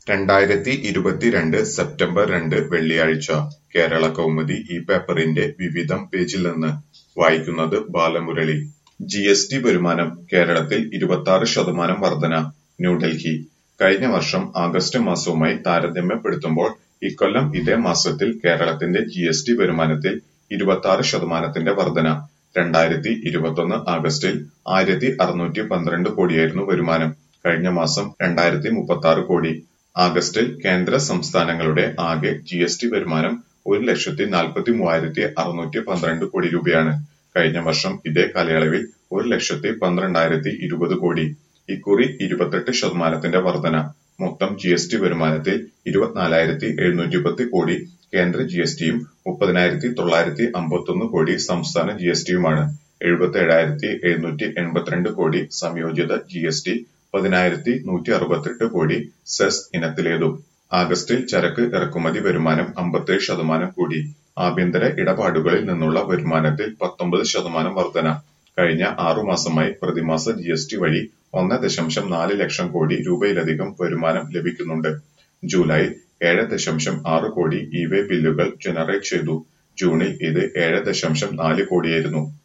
രണ്ടായിരത്തി ഇരുപത്തിരണ്ട് സെപ്റ്റംബർ രണ്ട് വെള്ളിയാഴ്ച കേരള കൗമുദി ഈ പേപ്പറിന്റെ വിവിധം പേജിൽ നിന്ന് വായിക്കുന്നത് ബാലമുരളി ജി എസ് ടി വരുമാനം കേരളത്തിൽ ഇരുപത്തിയാറ് ശതമാനം വർധന ന്യൂഡൽഹി കഴിഞ്ഞ വർഷം ആഗസ്റ്റ് മാസവുമായി താരതമ്യപ്പെടുത്തുമ്പോൾ ഇക്കൊല്ലം ഇതേ മാസത്തിൽ കേരളത്തിന്റെ ജി എസ് ടി വരുമാനത്തിൽ ഇരുപത്തിയാറ് ശതമാനത്തിന്റെ വർധന രണ്ടായിരത്തി ഇരുപത്തൊന്ന് ആഗസ്റ്റിൽ ആയിരത്തി അറുന്നൂറ്റി പന്ത്രണ്ട് കോടിയായിരുന്നു വരുമാനം കഴിഞ്ഞ മാസം രണ്ടായിരത്തി മുപ്പത്തി കോടി ആഗസ്റ്റിൽ കേന്ദ്ര സംസ്ഥാനങ്ങളുടെ ആകെ ജി എസ് ടി വരുമാനം ഒരു ലക്ഷത്തി നാൽപ്പത്തി മൂവായിരത്തി അറുന്നൂറ്റി പന്ത്രണ്ട് കോടി രൂപയാണ് കഴിഞ്ഞ വർഷം ഇതേ കാലയളവിൽ ഒരു ലക്ഷത്തി പന്ത്രണ്ടായിരത്തി ഇരുപത് കോടി ഇക്കുറി ഇരുപത്തെട്ട് ശതമാനത്തിന്റെ വർധന മൊത്തം ജി എസ് ടി വരുമാനത്തിൽ ഇരുപത്തിനാലായിരത്തി എഴുന്നൂറ്റി പത്ത് കോടി കേന്ദ്ര ജി എസ് ടിയും മുപ്പതിനായിരത്തി തൊള്ളായിരത്തി അമ്പത്തൊന്ന് കോടി സംസ്ഥാന ജി എസ് ടിയുമാണ് എഴുപത്തി ഏഴായിരത്തി എഴുന്നൂറ്റി എൺപത്തിരണ്ട് കോടി സംയോജിത ജി എസ് ടി പതിനായിരത്തി നൂറ്റി അറുപത്തെട്ട് കോടി സെസ് ഇനത്തിലേതും ആഗസ്റ്റിൽ ചരക്ക് ഇറക്കുമതി വരുമാനം അമ്പത്തേഴ് ശതമാനം കൂടി ആഭ്യന്തര ഇടപാടുകളിൽ നിന്നുള്ള വരുമാനത്തിൽ പത്തൊമ്പത് ശതമാനം വർധന കഴിഞ്ഞ ആറുമാസമായി പ്രതിമാസ ജി എസ് ടി വഴി ഒന്ന് ദശാംശം നാല് ലക്ഷം കോടി രൂപയിലധികം വരുമാനം ലഭിക്കുന്നുണ്ട് ജൂലൈയിൽ ഏഴ് ദശാംശം ആറ് കോടി ഇ വേ ബില്ലുകൾ ജനറേറ്റ് ചെയ്തു ജൂണിൽ ഇത് ഏഴ് ദശാംശം നാല് കോടിയായിരുന്നു